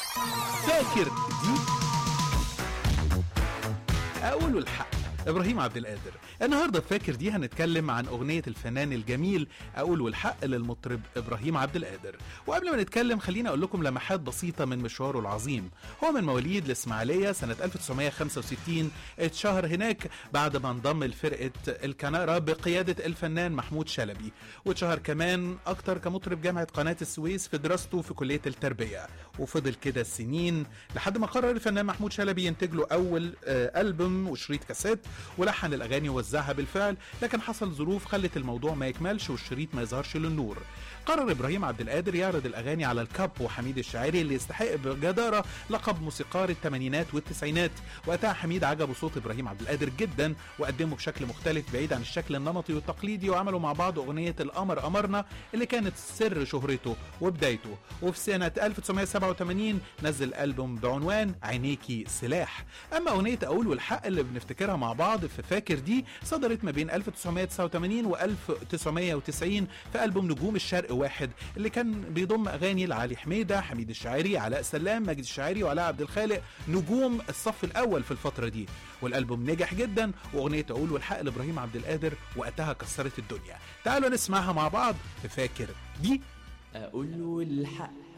فاكر دي اقول الحق ابراهيم عبد القادر النهارده فاكر دي هنتكلم عن اغنيه الفنان الجميل اقول والحق للمطرب ابراهيم عبد القادر وقبل ما نتكلم خلينا اقول لكم لمحات بسيطه من مشواره العظيم هو من مواليد الاسماعيليه سنه 1965 اتشهر هناك بعد ما انضم لفرقه الكنارة بقياده الفنان محمود شلبي واتشهر كمان اكتر كمطرب جامعه قناه السويس في دراسته في كليه التربيه وفضل كده سنين لحد ما قرر الفنان محمود شلبي ينتج له اول آه، البوم وشريط كاسيت ولحن الاغاني ووزعها بالفعل لكن حصل ظروف خلت الموضوع ما يكملش والشريط ما يظهرش للنور قرر ابراهيم عبد القادر يعرض الاغاني على الكاب وحميد الشاعري اللي يستحق بجداره لقب موسيقار الثمانينات والتسعينات وقتها حميد عجبه صوت ابراهيم عبد القادر جدا وقدمه بشكل مختلف بعيد عن الشكل النمطي والتقليدي وعملوا مع بعض اغنيه القمر قمرنا اللي كانت سر شهرته وبدايته وفي سنه 1987 نزل البوم بعنوان عينيكي سلاح اما اغنيه اقول والحق اللي بنفتكرها مع بعض في فاكر دي صدرت ما بين 1989 و 1990 في البوم نجوم الشرق واحد اللي كان بيضم اغاني لعلي حميده حميد الشاعري علاء سلام ماجد الشاعري وعلاء عبد الخالق نجوم الصف الاول في الفتره دي والالبوم نجح جدا واغنيه اقول والحق لابراهيم عبد القادر وقتها كسرت الدنيا تعالوا نسمعها مع بعض في فاكر دي أقول له الحق